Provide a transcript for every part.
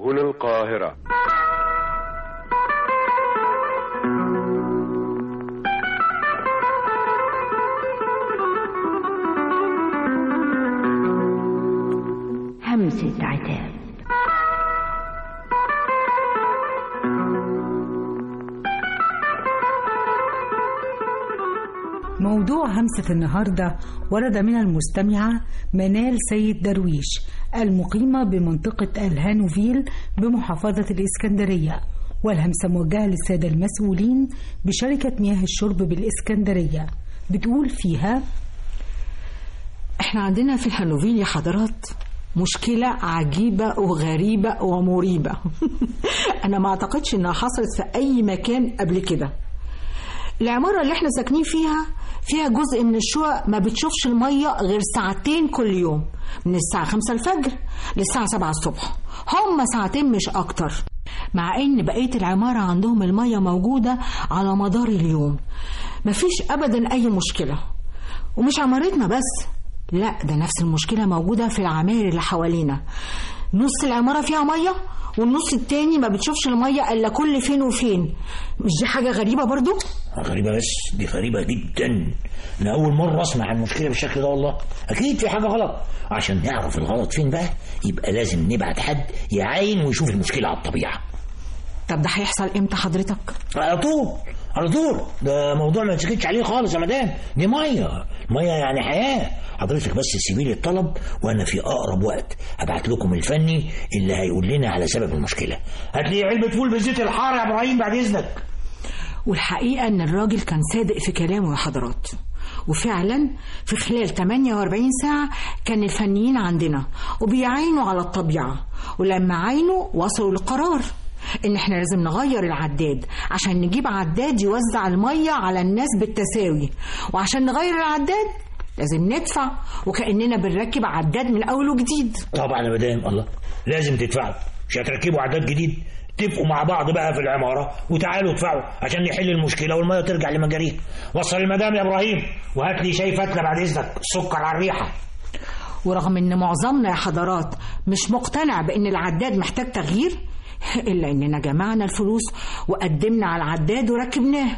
هنا القاهرة همسة عتاب موضوع همسة النهاردة ورد من المستمعة منال سيد درويش المقيمة بمنطقة الهانوفيل بمحافظة الإسكندرية والهمسة موجهة للسادة المسؤولين بشركة مياه الشرب بالإسكندرية بتقول فيها احنا عندنا في الهانوفيل يا حضرات مشكلة عجيبة وغريبة ومريبة أنا ما أعتقدش إنها حصلت في أي مكان قبل كده العمارة اللي احنا ساكنين فيها فيها جزء من الشقق ما بتشوفش المية غير ساعتين كل يوم من الساعة خمسة الفجر للساعة سبعة الصبح هم ساعتين مش أكتر مع إن بقية العمارة عندهم المية موجودة على مدار اليوم مفيش أبدا أي مشكلة ومش عمارتنا بس لا ده نفس المشكلة موجودة في العماير اللي حوالينا نص العمارة فيها مية والنص التاني ما بتشوفش المية إلا كل فين وفين مش دي حاجة غريبة برضو؟ غريبة بس دي غريبة جدا أنا أول مرة أسمع عن المشكلة بالشكل ده والله أكيد في حاجة غلط عشان نعرف الغلط فين بقى يبقى لازم نبعت حد يعاين ويشوف المشكلة على الطبيعة طب ده هيحصل امتى حضرتك؟ على طول على طول ده موضوع ما تسكتش عليه خالص يا مدام دي مية مية يعني حياة حضرتك بس سيبي لي الطلب وانا في اقرب وقت هبعت لكم الفني اللي هيقول لنا على سبب المشكله هات لي علبه فول بزيت الحار يا ابراهيم بعد اذنك والحقيقة إن الراجل كان صادق في كلامه يا حضرات وفعلا في خلال 48 ساعة كان الفنيين عندنا وبيعاينوا على الطبيعة ولما عاينوا وصلوا لقرار إن إحنا لازم نغير العداد عشان نجيب عداد يوزع المية على الناس بالتساوي وعشان نغير العداد لازم ندفع وكأننا بنركب عداد من أول وجديد طبعا يا مدام الله لازم تدفعوا مش هتركبوا عداد جديد اتفقوا مع بعض بقى في العمارة وتعالوا ادفعوا عشان نحل المشكلة والمية ترجع لمجاريها وصل المدام يا إبراهيم وهات لي شاي فتلة بعد إذنك سكر على الريحة ورغم إن معظمنا يا حضرات مش مقتنع بإن العداد محتاج تغيير إلا إننا جمعنا الفلوس وقدمنا على العداد وركبناه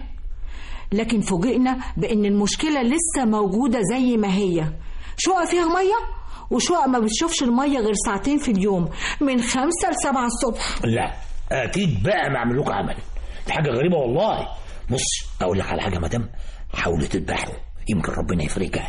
لكن فوجئنا بإن المشكلة لسه موجودة زي ما هي شقق فيها مية وشقق ما بتشوفش المية غير ساعتين في اليوم من خمسة لسبعة الصبح لا أكيد بقى ما أعمل لكم عمل دي حاجة غريبة والله بص أقول لك على حاجة يا مدام حاولوا تذبحوا يمكن ربنا يفرجها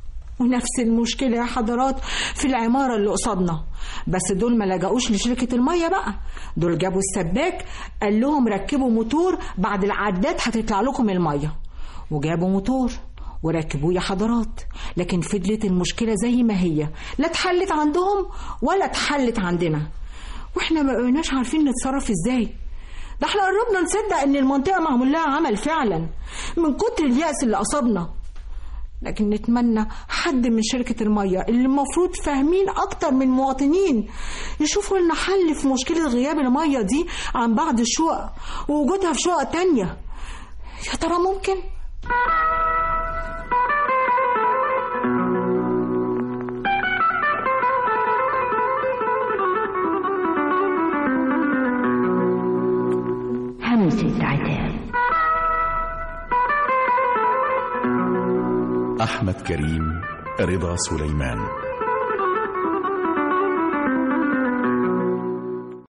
ونفس المشكلة يا حضرات في العمارة اللي قصادنا بس دول ما لجأوش لشركة المية بقى دول جابوا السباك قال لهم ركبوا موتور بعد العداد هتطلع لكم المية وجابوا موتور وركبوه يا حضرات لكن فضلت المشكلة زي ما هي لا اتحلت عندهم ولا اتحلت عندنا واحنا ما بقيناش عارفين نتصرف ازاي ده احنا قربنا نصدق ان المنطقة معمول لها عمل فعلا من كتر اليأس اللي أصابنا لكن نتمنى حد من شركة المية اللي المفروض فاهمين أكتر من المواطنين يشوفوا لنا حل في مشكلة غياب المية دي عن بعض الشقق ووجودها في شقق تانية يا ترى ممكن؟ همسة عتاب أحمد كريم رضا سليمان